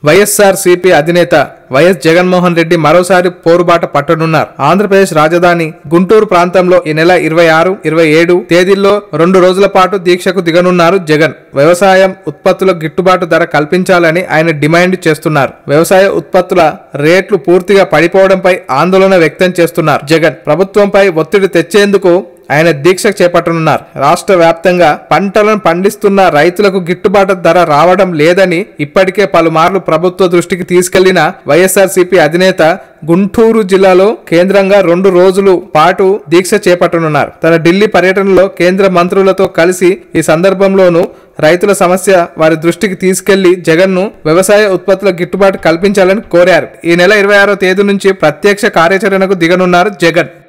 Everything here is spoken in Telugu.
వైఎస్ఆర్ సిపి అధినేత వైఎస్ జగన్మోహన్ రెడ్డి మరోసారి పోరుబాట పట్టనున్నారు ఆంధ్రప్రదేశ్ రాజధాని గుంటూరు ప్రాంతంలో ఈ నెల ఇరవై ఆరు ఇరవై ఏడు తేదీల్లో రెండు రోజుల పాటు దీక్షకు దిగనున్నారు జగన్ వ్యవసాయం ఉత్పత్తుల గిట్టుబాటు ధర కల్పించాలని ఆయన డిమాండ్ చేస్తున్నారు వ్యవసాయ ఉత్పత్తుల రేట్లు పూర్తిగా పడిపోవడంపై ఆందోళన వ్యక్తం చేస్తున్నారు జగన్ ప్రభుత్వంపై ఒత్తిడి తెచ్చేందుకు ఆయన దీక్ష చేపట్టనున్నారు రాష్ట్ర వ్యాప్తంగా పంటలను పండిస్తున్న రైతులకు గిట్టుబాటు ధర రావడం లేదని ఇప్పటికే పలుమార్లు ప్రభుత్వ దృష్టికి తీసుకెళ్లిన వైఎస్ఆర్సీపీ అధినేత గుంటూరు జిల్లాలో కేంద్రంగా రెండు రోజులు పాటు దీక్ష చేపట్టనున్నారు తన ఢిల్లీ పర్యటనలో కేంద్ర మంత్రులతో కలిసి ఈ సందర్భంలోనూ రైతుల సమస్య వారి దృష్టికి తీసుకెళ్లి జగన్ను వ్యవసాయ ఉత్పత్తుల గిట్టుబాటు కల్పించాలని కోరారు ఈ నెల ఇరవై ఆరో తేదీ నుంచి ప్రత్యక్ష కార్యాచరణకు దిగనున్నారు జగన్